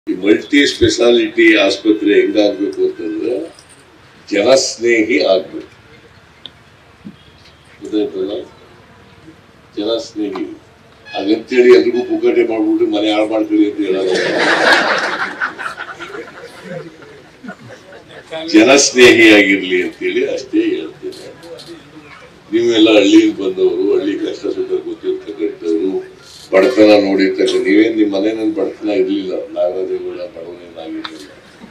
ಈ multi speciality ಆಸ್ಪತ್ರೆ ಹೆಂಗಾಗ್ಬೇಕು ಅಂತಂದ್ರೆ ಜನಸ್ನೇಹಿ ಆಗ್ಬೇಕು ಗೊತ್ತಾಯ್ತಲ್ಲ ಜನಸ್ನೇಹಿ ಹಾಗಂತೇಳಿ ಎಲ್ರಿಗೂ ಪುಕ್ಕಟೆ ಮಾಡ್ಬಿಟ್ಟು ಮನೆ ಹಾಳು ಮಾಡ್ತೀವಿ ಅಂತ ಹೇಳೋದು ಜನಸ್ನೇಹಿಯಾಗಿರ್ಲಿ ಅಂತೇಳಿ ಅಷ್ಟೇ ಹೇಳ್ತೇನೆ ನೀವೆಲ್ಲ ಹಳ್ಳಿಗೆ ಬಂದವರು ಹಳ್ಳಿ ಕಷ್ಟ ಸುಖ ಗೊತ್ತಿರ್ತಕ್ಕಂಥವ್ರು ಬಡತನ ನೋಡಿರ್ತಕ್ಕ ನೀವೇನ್ ನಿಮ್ಮ ಮನೆಯಲ್ಲಿ ಬಡತನ ಇರ್ಲಿಲ್ಲ ನಾಗರಾಜೇಗೌಡ ಬಡವನೇನಾಗಿರ್ಲಿಲ್ಲ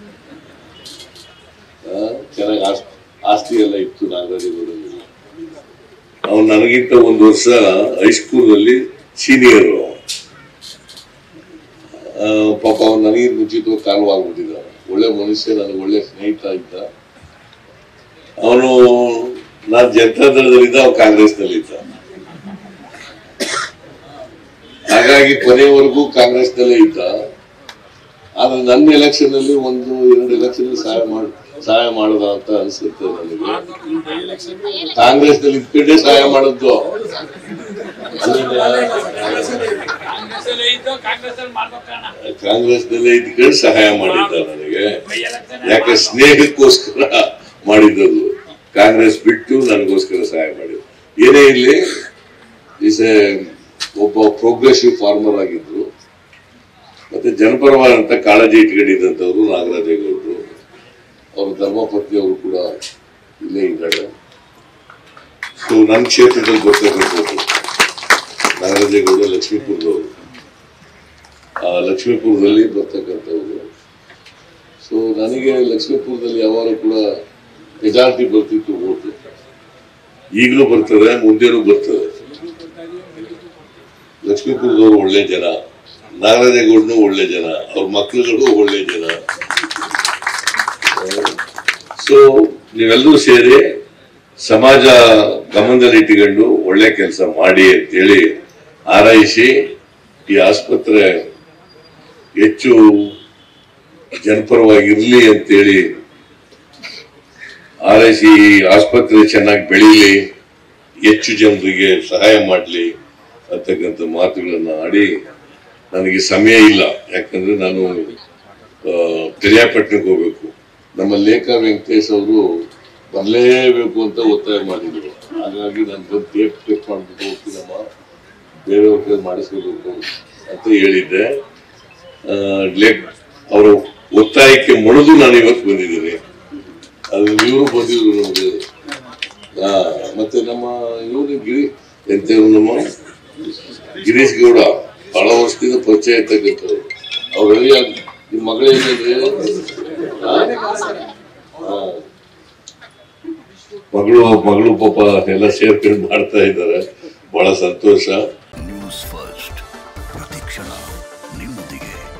ಚೆನ್ನಾಗಿ ಆಸ್ತಿ ಆಸ್ತಿ ಎಲ್ಲ ಇತ್ತು ನಾಗರಾಜೇಗೌಡನಿಗೆ ಅವನು ನನಗಿಂತ ಒಂದು ವರ್ಷ ಹೈಸ್ಕೂಲಲ್ಲಿ ಸೀನಿಯರ್ ಪಾಪ ಅವನು ನನಗೆ ಮುಂಚಿತವಾಗಿ ಕಾಲವಾಗ್ಬಿಟ್ಟಿದ್ದ ಒಳ್ಳೆ ಮನುಷ್ಯ ನನಗೆ ಒಳ್ಳೆ ಸ್ನೇಹಿತ ಇದ್ದ ಅವನು ನಾನು ಜನತಾದಳದಲ್ಲಿದ್ದ ಅವ್ನು ಕಾಂಗ್ರೆಸ್ನಲ್ಲಿ ಇದ್ದ ಹಾಗಾಗಿ ಕೊನೆವರೆಗೂ ಕಾಂಗ್ರೆಸ್ನಲ್ಲೇ ಇದ್ದ ಆದ್ರೆ ನನ್ನ ಎಲೆಕ್ಷನ್ ಅಲ್ಲಿ ಒಂದು ಎರಡು ಎಲೆಕ್ಷನ್ ಸಹಾಯ ಮಾಡ ಸಹಾಯ ಮಾಡದ ಅಂತ ಅನ್ಸುತ್ತೆ ನನಗೆ ಕಾಂಗ್ರೆಸ್ ನಲ್ಲಿ ಇದ್ಕೊಂಡೇ ಸಹಾಯ ಮಾಡಿದ್ದು ಕಾಂಗ್ರೆಸ್ಸಲ್ಲೇ ಇದ್ದು ಕಾಂಗ್ರೆಸ್ಸಲ್ಲಿ ಮಾಡ್ಬೇಕಣ್ಣ ಕಾಂಗ್ರೆಸ್ ನಲ್ಲೇ ಇದ್ಕೊಂಡು ಸಹಾಯ ಮಾಡಿದ್ದ ನನಗೆ ಬೈ ಎಲೆಕ್ಷನ್ ಯಾಕೆ ಸ್ನೇಹಕ್ಕೋಸ್ಕರ ಮಾಡಿದ್ದದು ಕಾಂಗ್ರೆಸ್ ಬಿಟ್ಟು ನನಗೋಸ್ಕರ ಸಹಾಯ ಮಾಡಿದ್ರು ಏನೇ ಇರಲಿ ಈಸ್ ಎ ಒಬ್ಬ ಪ್ರೋಗ್ರೆಸಿವ್ ಫಾರ್ಮರ್ ಆಗಿದ್ರು ಮತ್ತೆ ಜನಪರವಾದಂತ ಕಾಳಜಿ ಇಟ್ಕೊಂಡಿದ್ದಂಥವ್ರು ನಾಗರಾಜೇಗೌಡರು ಅವ್ರ ಧರ್ಮಪತ್ನಿ ಅವರು ಕೂಡ ಇಲ್ಲೇ ಇದ್ದಾರೆ ಸೊ ನನ್ನ ಕ್ಷೇತ್ರದಲ್ಲಿ ಬರ್ತಕ್ಕಂಥದ್ದು ನಾಗರಾಜೇಗೌಡ ಲಕ್ಷ್ಮೀಪುರದವರು ಆ ಲಕ್ಷ್ಮೀಪುರದಲ್ಲಿ ಬರ್ತಕ್ಕಂಥವ್ರು ಸೊ ನನಗೆ ಲಕ್ಷ್ಮೀಪುರದಲ್ಲಿ ಯಾವಾಗಲೂ ಕೂಡ ಮೆಜಾರಿಟಿ ಬರ್ತಿತ್ತು ಓಟು ಈಗಲೂ ಬರ್ತದೆ ಮುಂದೆನೂ ಬರ್ತದೆ ಲಕ್ಷ್ಮೀಪುರದವರು ಒಳ್ಳೆ ಜನ ನಾಗರಾಜೇಗೌಡನು ಒಳ್ಳೆ ಜನ ಅವ್ರ ಮಕ್ಕಳುಗಳು ಒಳ್ಳೆ ಜನ ಸೊ ನೀವೆಲ್ಲರೂ ಸೇರಿ ಸಮಾಜ ಗಮನದಲ್ಲಿ ಇಟ್ಟುಕೊಂಡು ಒಳ್ಳೆ ಕೆಲಸ ಮಾಡಿ ಅಂತೇಳಿ ಹಾರೈಸಿ ಈ ಆಸ್ಪತ್ರೆ ಹೆಚ್ಚು ಜನಪರವಾಗಿರ್ಲಿ ಅಂತೇಳಿ ಹಾರೈಸಿ ಈ ಆಸ್ಪತ್ರೆ ಚೆನ್ನಾಗಿ ಬೆಳೀಲಿ ಹೆಚ್ಚು ಜನರಿಗೆ ಸಹಾಯ ಮಾಡಲಿ ಅಂತಕ್ಕಂಥ ಮಾತುಗಳನ್ನ ಆಡಿ ನನಗೆ ಸಮಯ ಇಲ್ಲ ಯಾಕಂದ್ರೆ ನಾನು ಆ, ಪಿರಿಯಾಪಟ್ಟಣಕ್ಕೆ ಹೋಗ್ಬೇಕು ನಮ್ಮ ಲೇಖ ವೆಂಕಟೇಶ್ ಅವರು ಬರಲೇಬೇಕು ಅಂತ ಒತ್ತಾಯ ಮಾಡಿದ್ರು ಹಾಗಾಗಿ ನಾನು ಬಂದು ಟೇಪ್ ಟೇಪ್ ಮಾಡ್ಬಿಟ್ಟು ಹೋಗ್ತೀನಮ್ಮ ಬೇರೆಯವ್ರ ಕೈ ಮಾಡಿಸ್ಕೋಬೇಕು ಅಂತ ಹೇಳಿದ್ದೆ ಆ, ಲೇಖ ಅವರು ಒತ್ತಾಯಕ್ಕೆ ಮೊಣದು ನಾನು ಇವತ್ತು ಬಂದಿದ್ದೀನಿ ಅದು ಇವರು ಬಂದಿದ್ರು ನಮಗೆ ಹಾ ಮತ್ತೆ ನಮ್ಮ ಇವರು ಗಿರಿ ಎಂತ ಇವ್ರು ನಮ್ಮ ಗಿರೀಶ್ ಗೌಡ ಬಹಳ ವರ್ಷದಿಂದ ಪರಿಚಯ ಇರ್ತಕ್ಕಂಥವ್ರು ಅವ್ರೆಲ್ಲ ನಿಮ್ಮ ಮಗಳು ಏನಂದ್ರೆ ಹಾ? ಹಾ. ಮಗಳು ಮಗಳು ಪಾಪ ಎಲ್ಲ ಸೇರ್ಕೊಂಡು ಮಾಡ್ತಾ ಇದ್ದಾರೆ ಬಹಳ ಸಂತೋಷ ನ್ಯೂಸ್ ಫಸ್ಟ್ ಪ್ರತಿಕ್ಷಣ ನಿಮ್ಮೊಂದಿಗೆ